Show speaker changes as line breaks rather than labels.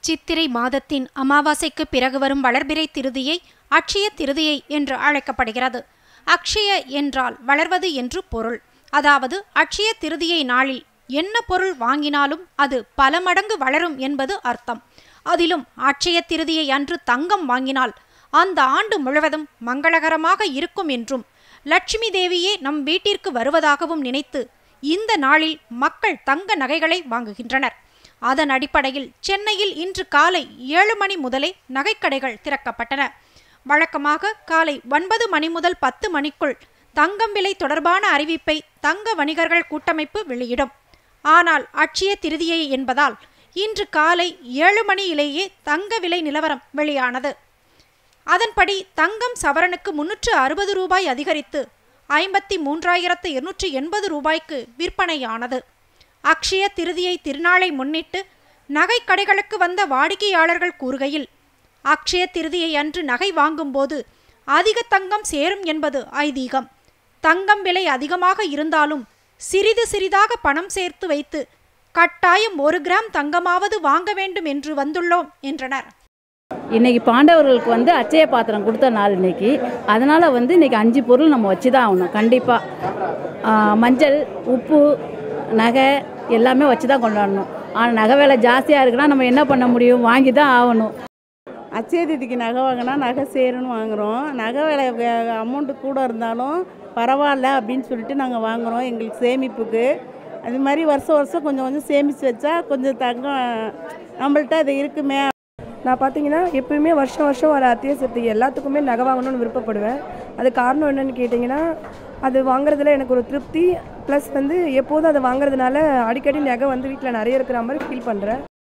சித்திரை மாதத்தின் அமாவாசைக்கு பிறகு வரும் வளர்பிறை திருதியை அக்ஷய திருதியை என்று அழைக்கப்படுகிறது அக்ஷய என்றால் வளர்வது என்று பொருள் அதாவது அக்ஷய திருதியை நாளில் என்ன பொருள் வாங்கினாலும் அது பல மடங்கு வளரும் என்பது அர்த்தம் அதிலும் அக்ஷய திருதியை அன்று தங்கம் வாங்கினால் அந்த ஆண்டு முழுவதும் மங்களகரமாக இருக்கும் என்றும் லட்சுமி தேவியே நம் வீட்டிற்கு வருவதாகவும் நினைத்து இந்த நாளில் மக்கள் தங்க நகைகளை வாங்குகின்றனர் அதன் அடிப்படையில் சென்னையில் இன்று காலை ஏழு மணி முதலே நகைக்கடைகள் திறக்கப்பட்டன வழக்கமாக காலை ஒன்பது மணி முதல் பத்து மணிக்குள் தங்கம் விலை தொடர்பான அறிவிப்பை தங்க வணிகர்கள் கூட்டமைப்பு வெளியிடும் ஆனால் அட்சய திருதியை என்பதால் இன்று காலை ஏழு மணியிலேயே தங்க விலை நிலவரம் வெளியானது அதன்படி தங்கம் சவரனுக்கு முன்னூற்று அறுபது ரூபாய் அதிகரித்து ஐம்பத்தி மூன்றாயிரத்து இருநூற்றி எண்பது ரூபாய்க்கு விற்பனையானது அக்ஷய திருதியை திருநாளை முன்னிட்டு நகை கடைகளுக்கு வந்த வாடிக்கையாளர்கள் கூறுகையில் அக்ஷய திருதியை அன்று நகை வாங்கும்போது அதிக தங்கம் சேரும் என்பது ஐதீகம் தங்கம் விலை அதிகமாக இருந்தாலும் சிறிது சிறிதாக பணம் சேர்த்து வைத்து கட்டாயம் ஒரு கிராம் தங்கமாவது வாங்க வேண்டும் என்று வந்துள்ளோம் என்றனர்
இன்னைக்கு பாண்டவர்களுக்கு வந்து அச்சய பாத்திரம் கொடுத்த நாள் இன்னைக்கு அதனால் வந்து இன்னைக்கு அஞ்சு பொருள் நம்ம வச்சு தான் ஆகணும் கண்டிப்பாக மஞ்சள் உப்பு நகை எல்லாமே வச்சு தான் கொண்டாடணும் ஆனால் நகை விலை ஜாஸ்தியாக இருக்குன்னா நம்ம என்ன பண்ண முடியும் வாங்கி தான் ஆகணும்
அச்சய திதிக்கு நகை வாங்கினா நகை சேருன்னு வாங்குகிறோம் நகை விலை அமௌண்ட்டு கூட இருந்தாலும் பரவாயில்ல அப்படின்னு சொல்லிட்டு நாங்கள் வாங்குகிறோம் எங்களுக்கு சேமிப்புக்கு அது மாதிரி வருஷம் வருஷம் கொஞ்சம் கொஞ்சம் சேமித்து வச்சா கொஞ்சம் தங்கம் நம்மள்ட்ட அது இருக்குமே
நான் பார்த்தீங்கன்னா எப்பயுமே வருஷம் வருஷம் வர அத்தியாவசியத்துக்கு எல்லாத்துக்குமே நகை வாங்கணும்னு விருப்பப்படுவேன் அது காரணம் என்னன்னு கேட்டிங்கன்னா அது வாங்குறதுல எனக்கு ஒரு திருப்தி ப்ளஸ் வந்து எப்போதும் அதை வாங்குறதுனால அடிக்கடி நகை வந்து வீட்டில் நிறைய இருக்கிற மாதிரி ஃபீல் பண்ணுறேன்